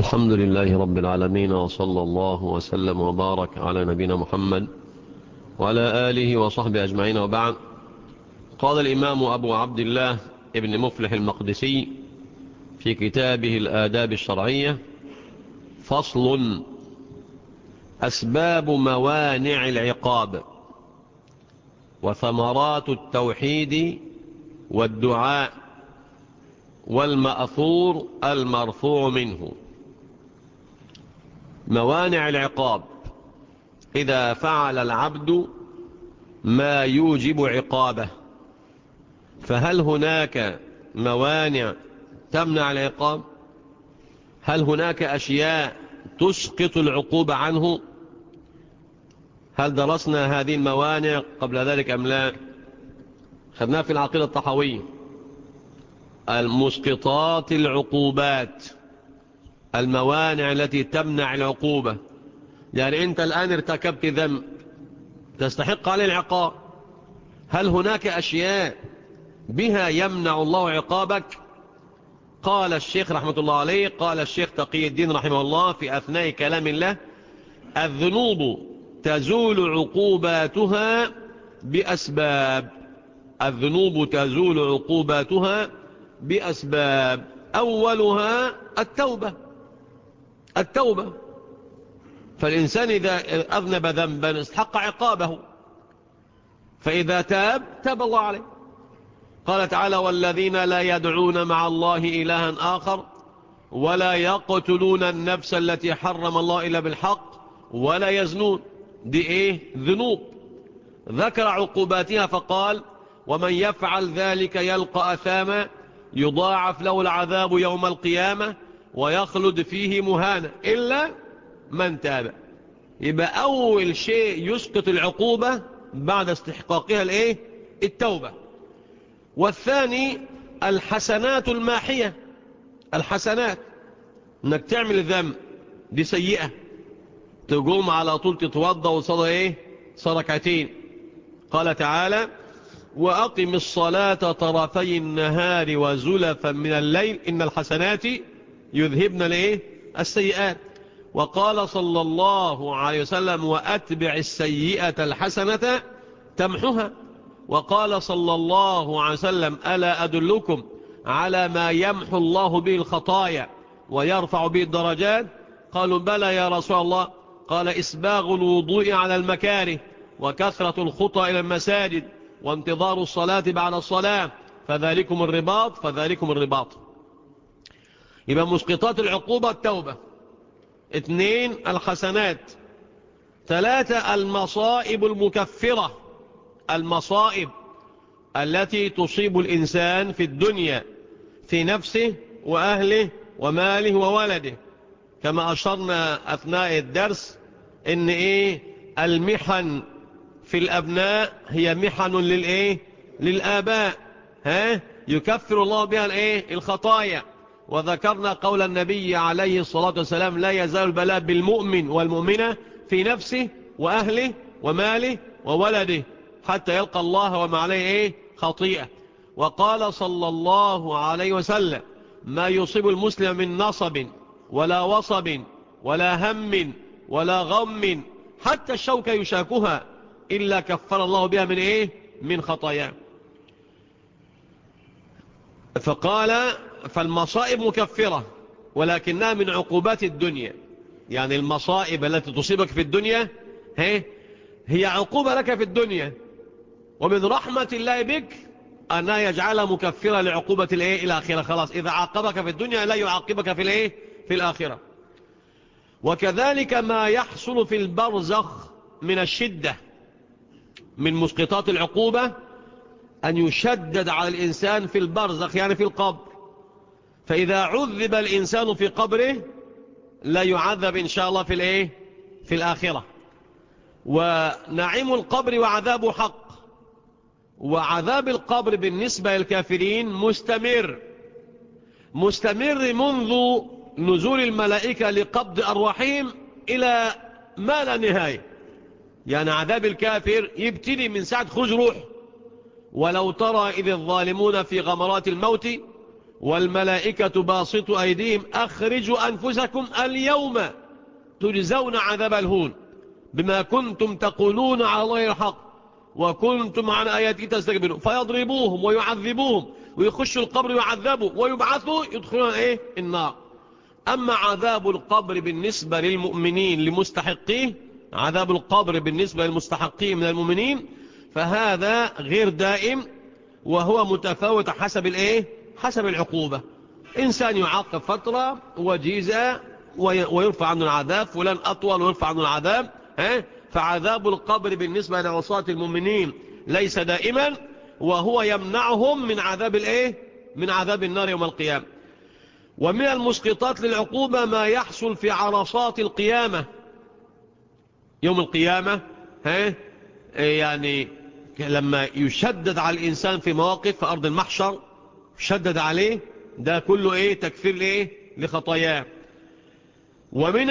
الحمد لله رب العالمين وصلى الله وسلم وبارك على نبينا محمد وعلى آله وصحبه أجمعين وبعد قال الإمام أبو عبد الله ابن مفلح المقدسي في كتابه الآداب الشرعية فصل أسباب موانع العقاب وثمرات التوحيد والدعاء والمأثور المرفوع منه موانع العقاب إذا فعل العبد ما يوجب عقابه فهل هناك موانع تمنع العقاب هل هناك أشياء تسقط العقوبة عنه هل درسنا هذه الموانع قبل ذلك أم لا خذناها في العقيدة الطحوية المسقطات العقوبات الموانع التي تمنع العقوبة يعني أنت الآن ارتكبت ذنب تستحق عليه العقاب هل هناك أشياء بها يمنع الله عقابك قال الشيخ رحمة الله عليه قال الشيخ تقي الدين رحمه الله في أثناء كلام الله الذنوب تزول عقوباتها بأسباب الذنوب تزول عقوباتها بأسباب أولها التوبة التوبة فالإنسان إذا أذنب ذنبا استحق عقابه فإذا تاب تاب الله عليه قال تعالى والذين لا يدعون مع الله إلها آخر ولا يقتلون النفس التي حرم الله إلا بالحق ولا يزنون دي إيه ذنوب ذكر عقوباتها فقال ومن يفعل ذلك يلقى أثاما يضاعف له العذاب يوم القيامة ويخلد فيه مهانا إلا من تاب يبقى أول شيء يسقط العقوبة بعد استحقاقها الإيه؟ التوبة والثاني الحسنات الماحية الحسنات انك تعمل ذنب دي سيئة تقوم على طول تتوضى وصلى ايه صركتين قال تعالى وأقم الصلاة طرفي النهار وزلفا من الليل إن الحسنات يذهبن لإيه السيئات وقال صلى الله عليه وسلم وأتبع السيئة الحسنة تمحها وقال صلى الله عليه وسلم ألا أدلكم على ما يمحو الله به الخطايا ويرفع به الدرجات قالوا بلى يا رسول الله قال إسباغ الوضوء على المكاره وكثرة الخطى إلى المساجد وانتظار الصلاة بعد الصلاة فذلكم الرباط فذلكم الرباط يبقى مسقطات العقوبة التوبة اثنين الحسنات ثلاثة المصائب المكفرة المصائب التي تصيب الإنسان في الدنيا في نفسه وأهله وماله وولده كما أشرنا أثناء الدرس إن إيه المحن في الأبناء هي محن للإيه للآباء ها يكفر الله بها الإيه الخطايا وذكرنا قول النبي عليه الصلاة والسلام لا يزال البلاء بالمؤمن والمؤمنة في نفسه وأهله وماله وولده حتى يلقى الله وما عليه إيه خطيئة وقال صلى الله عليه وسلم ما يصيب المسلم من نصب ولا وصب ولا هم ولا غم حتى الشوكة يشاكها إلا كفر الله بها من إيه من خطاياه فقال فالمصائب مكفرة ولكنها من عقوبات الدنيا يعني المصائب التي تصيبك في الدنيا هي, هي عقوبة لك في الدنيا ومن رحمة الله بك أن يجعلها مكفرة لعقوبة الإيه الآخرة خلاص إذا عاقبك في الدنيا لا يعاقبك في الإيه في الآخرة وكذلك ما يحصل في البرزخ من الشدة من مسقطات العقوبة أن يشدد على الإنسان في البرزخ يعني في القبر فإذا عذب الإنسان في قبره لا يعذب إن شاء الله في الإيه في الآخرة ونعيم القبر وعذابه حق وعذاب القبر بالنسبة للكافرين مستمر مستمر منذ نزول الملائكة لقبض أرواحهم إلى ما لا نهاية يعني عذاب الكافر يبتدي من ساعة خروج روح ولو ترى إذ الظالمون في غمرات الموت والملائكة باسطوا أيديهم أخرجوا أنفسكم اليوم تجزون عذاب الهون بما كنتم تقولون على الله الحق وكنتم عن آياته تستكبرون فيضربوهم ويعذبوهم ويخشوا القبر ويعذبوا ويبعثوا يدخلون ايه النار أما عذاب القبر بالنسبة للمؤمنين لمستحقيه عذاب القبر بالنسبة للمستحقين من المؤمنين فهذا غير دائم وهو متفاوت حسب الايه حسب العقوبة إنسان يعاقب فترة وجيزة ويرفع عنه العذاب فلان أطول ويرفع عنه العذاب فعذاب القبر بالنسبة لعصاة المؤمنين ليس دائما وهو يمنعهم من عذاب الايه من عذاب النار يوم القيامة ومن المسقطات للعقوبة ما يحصل في عرصات القيامة يوم القيامة ها يعني لما يشدد على الإنسان في مواقف في أرض المحشر يشدد عليه ده كله ايه تكفير ايه لخطاياه ومن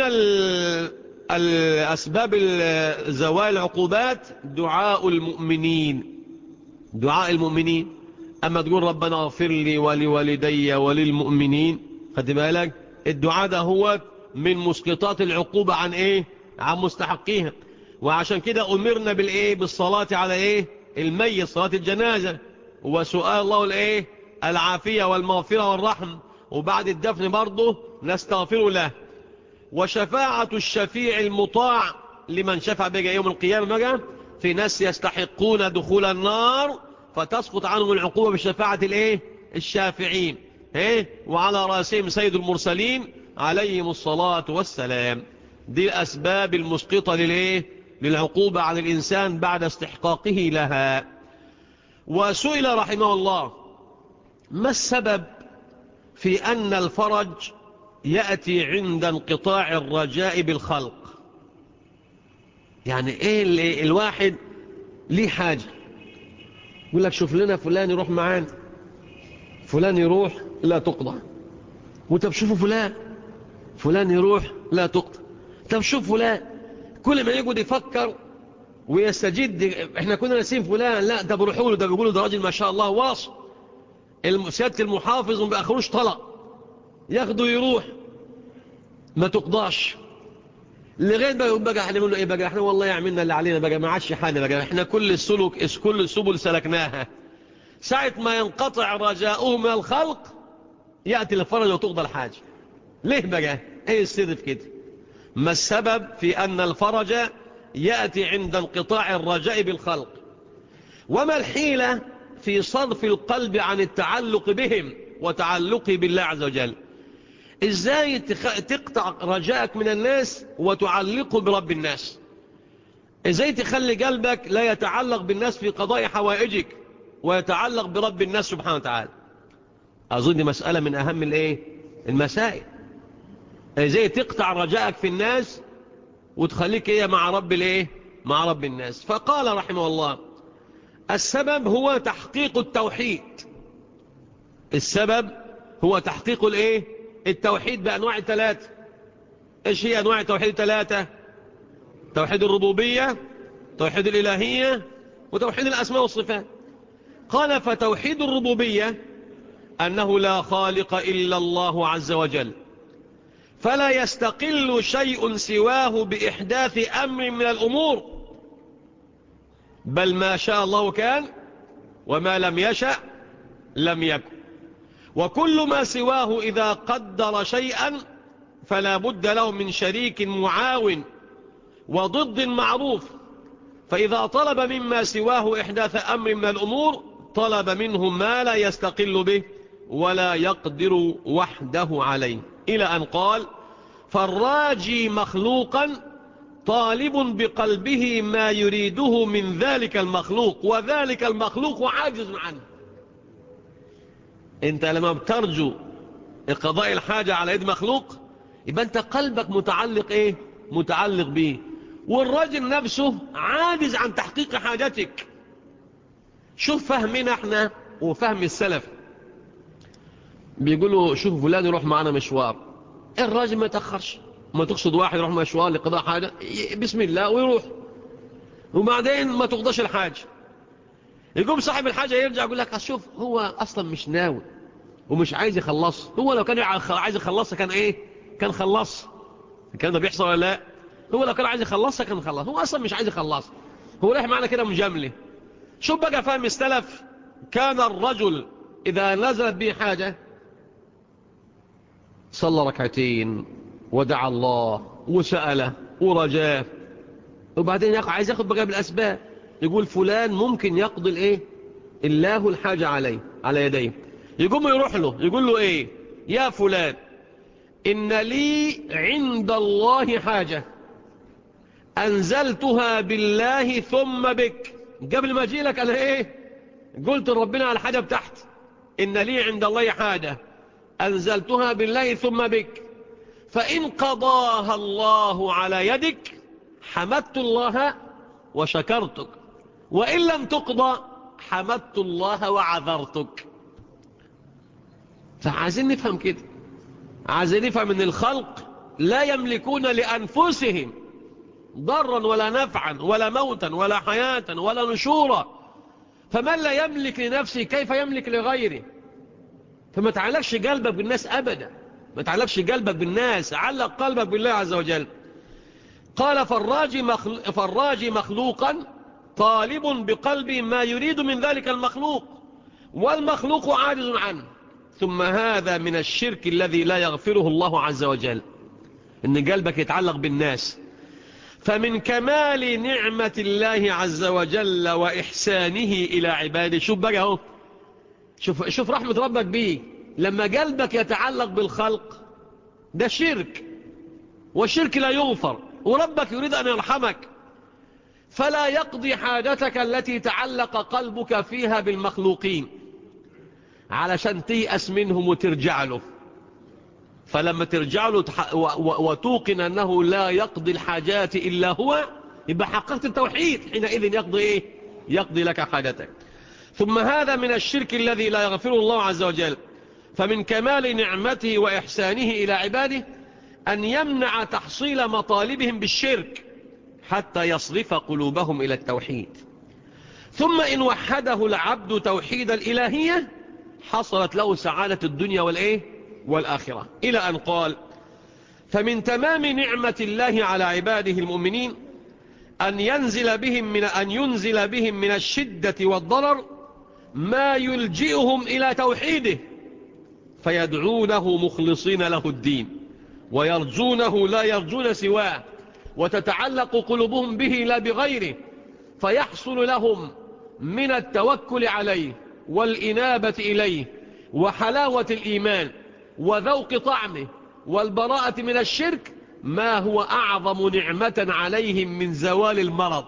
الأسباب زوال العقوبات دعاء المؤمنين دعاء المؤمنين أما تقول ربنا اغفر لي ولوالدي وللمؤمنين خد بالك الدعاء ده هو من مسقطات العقوبة عن ايه عن مستحقيها وعشان كده أمرنا بالايه بالصلاة على ايه الميت صلاة الجنازة وسؤال الله الايه العافية والمغفرة والرحم وبعد الدفن برضه نستغفر له وشفاعة الشفيع المطاع لمن شفع بقى يوم القيامة بقى في ناس يستحقون دخول النار فتسقط عنهم العقوبة بشفاعة الايه الشافعين ايه وعلى رأسهم سيد المرسلين عليهم الصلاة والسلام دي الأسباب المسقطة للايه للعقوبة عن الإنسان بعد استحقاقه لها وسئل رحمه الله ما السبب في أن الفرج يأتي عند انقطاع الرجاء بالخلق يعني ايه اللي الواحد ليه حاجة يقول لك شوف لنا فلان يروح معانا فلان يروح لا تقضى وطب شوفوا فلان فلان يروح لا تقضى طب شوف فلان كل ما يقعد يفكر ويستجد احنا كنا نسيم فلان لا ده بروحوا له ده بيقولوا ده راجل ما شاء الله واصل سيادة المحافظ وما بيأخروش طلق ياخده يروح ما تقضاش لغايه بقى بقى احنا نقول له ايه بقى احنا والله عملنا اللي علينا بقى ما عادش حاجه بقى احنا كل السلوك كل السبل سلكناها ساعه ما ينقطع رجاؤه من الخلق ياتي الفرج وتقضى الحاجه ليه بقى ايه السر في كده ما السبب في ان الفرج ياتي عند انقطاع الرجاء بالخلق وما الحيله في صرف القلب عن التعلق بهم وتعلقه بالله عز وجل ازاي تقطع رجاءك من الناس وتعلقه برب الناس ازاي تخلي قلبك لا يتعلق بالناس في قضاء حوائجك ويتعلق برب الناس سبحانه وتعالى اظن دي مسألة من اهم الايه المسائل ازاي تقطع رجاءك في الناس وتخليك ايه مع رب الايه مع رب الناس فقال رحمه الله السبب هو تحقيق التوحيد السبب هو تحقيق الايه التوحيد بأنواع ثلاثة ايش هي أنواع التوحيد الثلاثة توحيد الربوبية توحيد الإلهية وتوحيد الأسماء والصفات قال فتوحيد الربوبية أنه لا خالق إلا الله عز وجل فلا يستقل شيء سواه بإحداث أمر من الأمور بل ما شاء الله كان وما لم يشأ لم يكن وكل ما سواه إذا قدر شيئا فلا بد له من شريك معاون وضد معروف فإذا طلب مما سواه إحداث أمر من الأمور طلب منه ما لا يستقل به ولا يقدر وحده عليه إلى أن قال فالراجي مخلوقا طالب بقلبه ما يريده من ذلك المخلوق وذلك المخلوق عاجز عنه انت لما بترجو قضاء الحاجة على يد مخلوق يبقى انت قلبك متعلق ايه متعلق به والراجل نفسه عاجز عن تحقيق حاجتك شوف فهمنا احنا وفهم السلف بيقولوا شوف فلان يروح معنا مشوار الراجل ما يتأخرش ما تقصد واحد يروح مشوار لقضاء حاجة بسم الله ويروح وبعدين ما تقضاش الحاجة يقوم صاحب الحاجة يرجع يقول لك شوف هو أصلا مش ناوي ومش عايز يخلص هو لو كان عايز يخلصها كان ايه كان خلص الكلام ده بيحصل ولا لا هو لو كان عايز يخلصها كان خلص هو اصلا مش عايز يخلص هو رايح معنا كده مجامله شوف بقى فهم السلف كان الرجل اذا نزلت به حاجة صلى ركعتين ودعا الله وسأله ورجاه وبعدين يقع عايز ياخد بقى بالاسباب يقول فلان ممكن يقضي الايه الله الحاجة عليه على يديه يقوم يروح له يقول له ايه يا فلان إن لي عند الله حاجة أنزلتها بالله ثم بك قبل ما أجي لك أنا إيه قلت ربنا على حاجة بتحت إن لي عند الله حاجة أنزلتها بالله ثم بك فإن قضاها الله على يدك حمدت الله وشكرتك وإن لم تقضى حمدت الله وعذرتك فعايزين نفهم كده عايزين نفهم ان الخلق لا يملكون لأنفسهم ضرا ولا نفعا ولا موتا ولا حياة ولا نشورا فمن لا يملك لنفسه كيف يملك لغيره فما تعلقش قلبك بالناس أبدا ما تعلقش قلبك بالناس علق قلبك بالله عز وجل قال فالراجي, مخلو فالراجي مخلوقا طالب بقلبه ما يريد من ذلك المخلوق والمخلوق عاجز عنه ثم هذا من الشرك الذي لا يغفره الله عز وجل ان قلبك يتعلق بالناس فمن كمال نعمة الله عز وجل وإحسانه إلى عباده شوف بقى اهو شوف, شوف رحمة ربك بيه لما قلبك يتعلق بالخلق ده شرك والشرك لا يغفر وربك يريد أن يرحمك فلا يقضي حاجتك التي تعلق قلبك فيها بالمخلوقين علشان تيأس منهم وترجع له فلما ترجع له وتوقن أنه لا يقضي الحاجات إلا هو يبقى حققت التوحيد حينئذ يقضي إيه يقضي لك حاجتك ثم هذا من الشرك الذي لا يغفره الله عز وجل فمن كمال نعمته وإحسانه إلى عباده أن يمنع تحصيل مطالبهم بالشرك حتى يصرف قلوبهم إلى التوحيد ثم إن وحده العبد توحيد الإلهية حصلت له سعادة الدنيا والإيه والآخرة إلى أن قال فمن تمام نعمة الله على عباده المؤمنين أن ينزل بهم من أن ينزل بهم من الشدة والضرر ما يلجئهم إلى توحيده فيدعونه مخلصين له الدين ويرجونه لا يرجون سواه وتتعلق قلوبهم به لا بغيره فيحصل لهم من التوكل عليه والإنابة إليه وحلاوة الإيمان وذوق طعمه والبراءة من الشرك ما هو أعظم نعمة عليهم من زوال المرض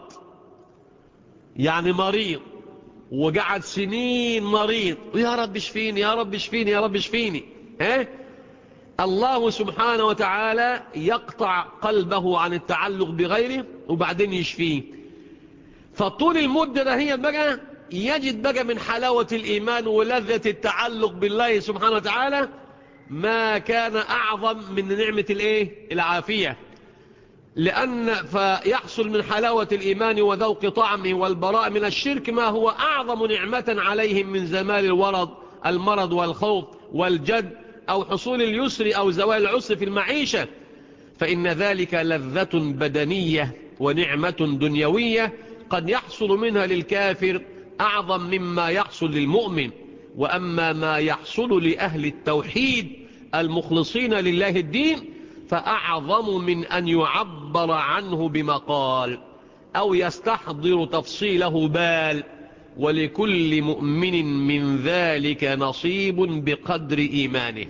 يعني مريض وقعد سنين مريض ويا رب اشفيني يا رب اشفيني يا رب اشفيني ها الله سبحانه وتعالى يقطع قلبه عن التعلق بغيره وبعدين يشفيه فطول المدة ده هي بقى يجد بقى من حلاوة الإيمان ولذة التعلق بالله سبحانه وتعالى ما كان أعظم من نعمة الإيه؟ العافية لأن فيحصل من حلاوة الإيمان وذوق طعمه والبراء من الشرك ما هو أعظم نعمة عليهم من زمال الورد المرض والخوف والجد أو حصول اليسر أو زوال العسر في المعيشة فإن ذلك لذة بدنية ونعمة دنيوية قد يحصل منها للكافر أعظم مما يحصل للمؤمن وأما ما يحصل لأهل التوحيد المخلصين لله الدين فأعظم من أن يعبر عنه بمقال أو يستحضر تفصيله بال ولكل مؤمن من ذلك نصيب بقدر إيمانه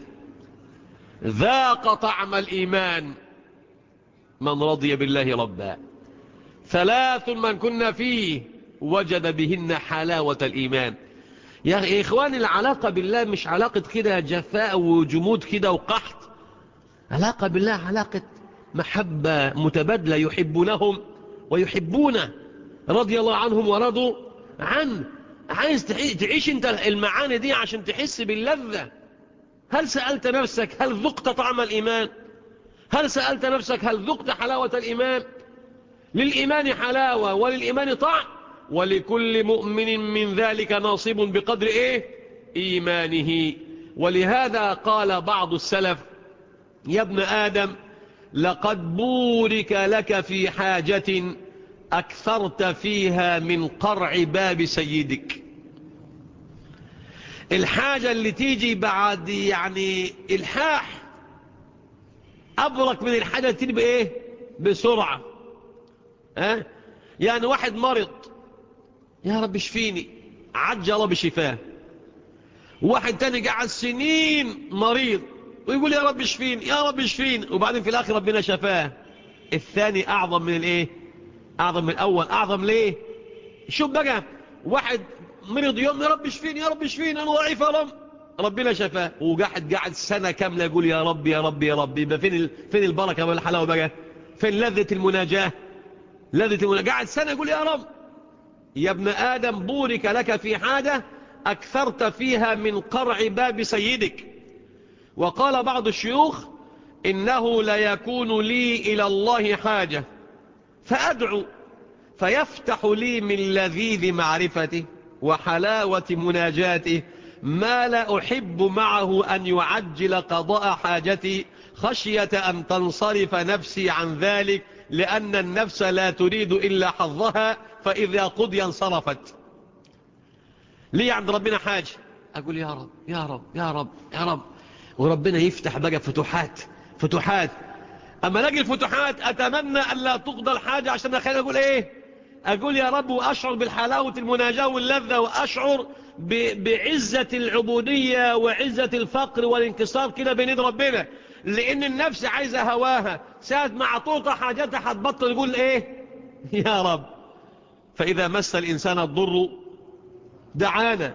ذاق طعم الإيمان من رضي بالله ربا ثلاث من كنا فيه وجد بهن حلاوة الإيمان يا إخواني العلاقة بالله مش علاقة كده جفاء وجمود كده وقحط علاقة بالله علاقة محبة متبادلة يحبونهم ويحبونه رضي الله عنهم ورضوا عنه عايز تعيش انت المعاني دي عشان تحس باللذة هل سألت نفسك هل ذقت طعم الإيمان هل سألت نفسك هل ذقت حلاوة الإيمان للإيمان حلاوة وللإيمان طعم ولكل مؤمن من ذلك ناصب بقدر إيه إيمانه ولهذا قال بعض السلف يا ابن آدم لقد بورك لك في حاجة أكثرت فيها من قرع باب سيدك الحاجة اللي تيجي بعد يعني الحاح أبرك من الحاجة اللي تيجي بإيه بسرعة أه؟ يعني واحد مرض يا رب اشفيني عجل بشفاه واحد تاني قعد سنين مريض ويقول يا رب اشفيني يا رب اشفيني وبعدين في الاخر ربنا شفاه الثاني اعظم من الايه اعظم من الاول اعظم ليه شوف بقى واحد مرض يوم يا رب اشفيني يا رب اشفيني انا ضعيف يا رب ربنا شفاه وقعد قعد سنه كامله يقول يا رب يا رب يا رب يبقى فين ال... فين البركه والحلاوه بقى فين لذه المناجاه لذه المناجاه قعد سنه يقول يا رب يا ابن ادم بورك لك في حاجه اكثرت فيها من قرع باب سيدك وقال بعض الشيوخ إنه ليكون لي إلى الله حاجة فأدعو فيفتح لي من لذيذ معرفته وحلاوة مناجاته ما لا أحب معه أن يعجل قضاء حاجتي خشية أن تنصرف نفسي عن ذلك لأن النفس لا تريد إلا حظها فإذا قضي انصرفت لي عند ربنا حاجة أقول يا رب يا رب يا رب يا رب وربنا يفتح بقى فتوحات فتوحات أما نجي الفتوحات أتمنى أن لا تقضى الحاجة عشان أخير أقول إيه أقول يا رب وأشعر بالحلاوة المناجاة واللذة وأشعر بعزة العبودية وعزة الفقر والانكسار كده بين يد ربنا لأن النفس عايزة هواها ساعة مع طوطة حاجتها هتبطل يقول إيه يا رب فإذا مس الإنسان الضر دعانا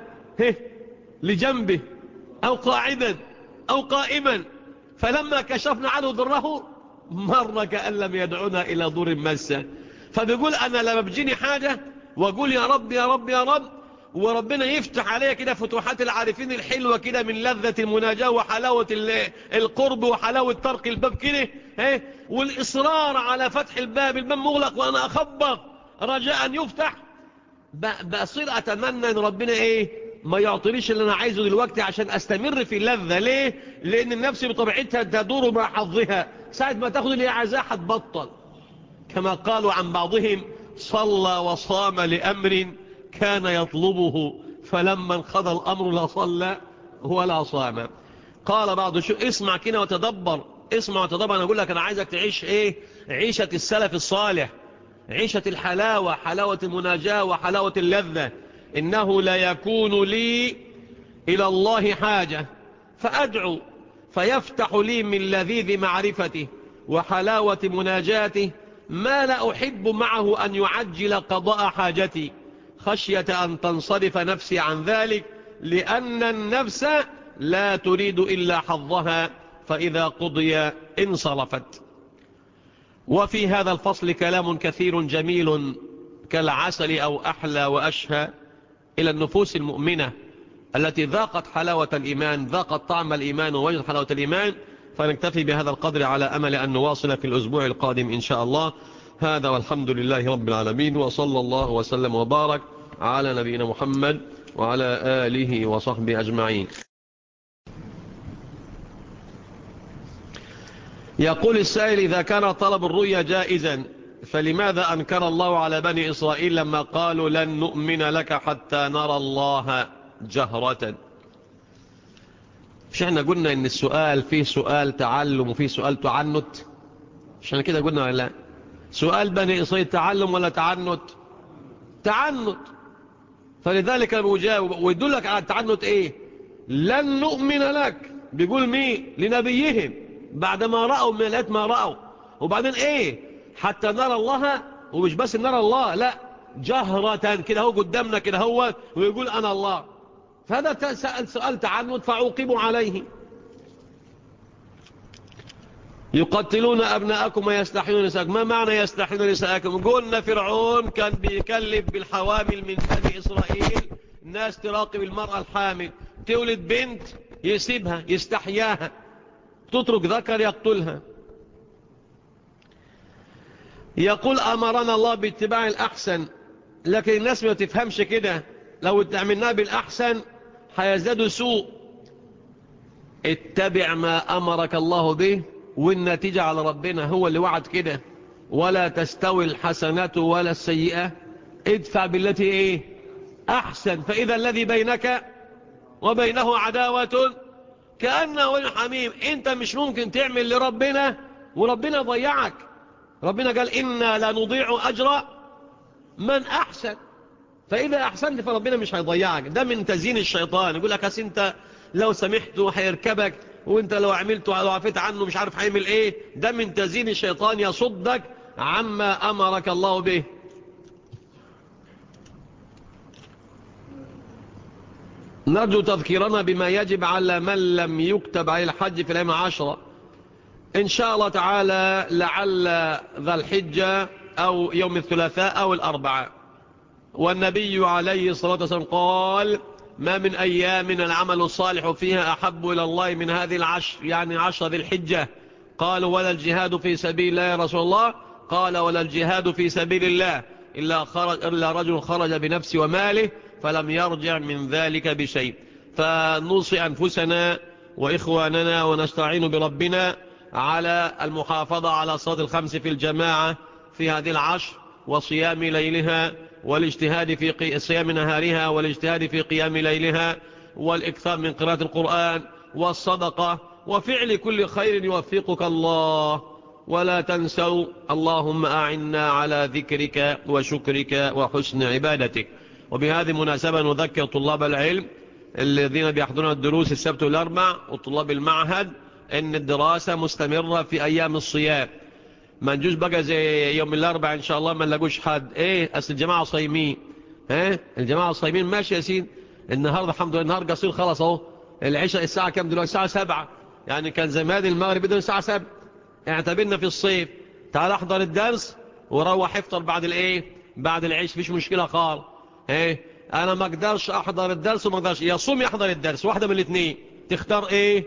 لجنبه أو قاعدا أو قائما فلما كشفنا عنه ضره مر كأن لم يدعونا إلى ضر مسه فبيقول أنا لما بجيني حاجة وأقول يا رب يا رب يا رب وربنا يفتح عليا كده فتوحات العارفين الحلوة كده من لذة المناجاة وحلاوة القرب وحلاوة طرق الباب كده والإصرار على فتح الباب الباب مغلق وأنا أخبط رجاء أن يفتح بصير أتمنى أن ربنا إيه ما يعطينيش اللي انا عايزه دلوقتي عشان استمر في اللذة ليه لان النفس بطبيعتها تدور مع حظها ساعة ما تاخد اللي عايزاه هتبطل كما قالوا عن بعضهم صلى وصام لأمر كان يطلبه فلما انقضى الأمر لا صلى ولا صام قال بعض شو اسمع كده وتدبر اسمع وتدبر انا اقول لك انا عايزك تعيش ايه عيشة السلف الصالح عيشة الحلاوة حلاوة المناجاة وحلاوة اللذة إنه لا يكون لي إلى الله حاجة فأدعو فيفتح لي من لذيذ معرفته وحلاوة مناجاته ما لا أحب معه أن يعجل قضاء حاجتي خشية أن تنصرف نفسي عن ذلك لأن النفس لا تريد إلا حظها فإذا قضي انصرفت وفي هذا الفصل كلام كثير جميل كالعسل أو أحلى وأشهى إلى النفوس المؤمنة التي ذاقت حلاوة الإيمان ذاقت طعم الإيمان ووجد حلاوة الإيمان فنكتفي بهذا القدر على أمل أن نواصل في الأسبوع القادم إن شاء الله هذا والحمد لله رب العالمين وصلى الله وسلم وبارك على نبينا محمد وعلى آله وصحبه أجمعين يقول السائل إذا كان طلب الرؤيا جائزا فلماذا أنكر الله على بني إسرائيل لما قالوا لن نؤمن لك حتى نرى الله جهرة مش احنا قلنا ان السؤال فيه سؤال تعلم وفيه سؤال تعنت مش احنا كده قلنا ولا لا سؤال بني إسرائيل تعلم ولا تعنت تعنت فلذلك بيجاوب ويدلك على التعنت ايه لن نؤمن لك بيقول مين لنبيهم بعدما رأوا من الآيات ما رأوا وبعدين ايه حتى نرى الله ومش بس نرى الله لا جهرة كده هو قدامنا كده هو ويقول أنا الله فهذا سأل سؤال تعنت فعوقبوا عليه يقتلون أبناءكم ويستحيون نساءكم ما معنى يستحيون نساءكم قلنا فرعون كان بيكلف بالحوامل من بني إسرائيل الناس تراقب المرأة الحامل تولد بنت يسيبها يستحياها تترك ذكر يقتلها يقول أمرنا الله باتباع الأحسن لكن الناس ما تفهمش كده لو تعملناه بالأحسن هيزدادوا سوء اتبع ما أمرك الله به والنتيجة على ربنا هو اللي وعد كده ولا تستوي الحسنات ولا السيئة ادفع بالتي ايه احسن فاذا الذي بينك وبينه عداوة كأنه ولي حميم انت مش ممكن تعمل لربنا وربنا ضيعك ربنا قال إنا لا نضيع أجر من أحسن فإذا أحسنت فربنا مش هيضيعك ده من تزيين الشيطان يقول لك انت لو سمحته هيركبك وانت لو عملته لو عفيت عنه مش عارف هيعمل ايه ده من تزيين الشيطان يصدك عما أمرك الله به نرجو تذكيرنا بما يجب على من لم يكتب عليه الحج في الأيام العشرة إن شاء الله تعالى لعل ذا الحجة أو يوم الثلاثاء أو الأربعاء والنبي عليه الصلاة والسلام قال ما من أيام العمل الصالح فيها أحب إلى الله من هذه العشر يعني عشر ذي الحجة قالوا ولا الجهاد في سبيل الله يا رسول الله قال ولا الجهاد في سبيل الله إلا, خرج إلا رجل خرج بنفسه وماله فلم يرجع من ذلك بشيء فنوصي أنفسنا وإخواننا ونستعين بربنا على المحافظة على صلاة الخمس في الجماعة في هذه العشر وصيام ليلها والاجتهاد في صيام نهارها والاجتهاد في قيام ليلها والإكثار من قراءة القرآن والصدقة وفعل كل خير يوفقك الله ولا تنسوا اللهم أعنا على ذكرك وشكرك وحسن عبادتك وبهذه المناسبة نذكر طلاب العلم الذين بيحضرون الدروس السبت والأربع وطلاب المعهد ان الدراسة مستمرة في ايام الصيام ما نجوز بقى زي يوم الاربع ان شاء الله ما نلاقوش حد ايه اصل الجماعة صايمين ها الجماعة صايمين ماشي يا سيدي النهاردة الحمد لله النهار قصير خلاص اهو العشاء الساعة كام دلوقتي الساعة سبعة يعني كان زمان المغرب بدون الساعة سبعة اعتبرنا في الصيف تعال احضر الدرس وروح افطر بعد الايه بعد العيش فيش مشكلة خالص ايه انا ما اقدرش احضر الدرس وما اقدرش يصوم يحضر الدرس واحدة من الاثنين تختار ايه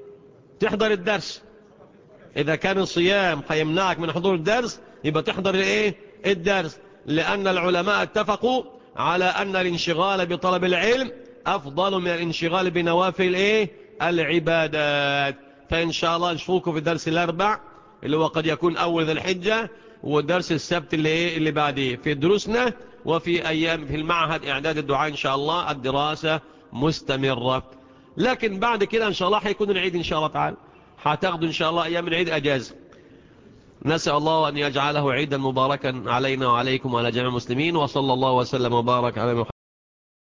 تحضر الدرس إذا كان الصيام هيمنعك من حضور الدرس يبقى تحضر الايه الدرس لأن العلماء اتفقوا على أن الانشغال بطلب العلم أفضل من الانشغال بنوافل الايه العبادات فإن شاء الله نشوفكم في الدرس الأربع اللي هو قد يكون أول ذي الحجة والدرس السبت اللي, إيه اللي بعديه في دروسنا وفي أيام في المعهد إعداد الدعاء إن شاء الله الدراسة مستمرة لكن بعد كده إن شاء الله حيكون العيد إن شاء الله تعالى حتاخدوا إن شاء الله أيام العيد أجازة نسأل الله أن يجعله عيدا مباركا علينا وعليكم وعلى جميع المسلمين وصلى الله وسلم وبارك على محمد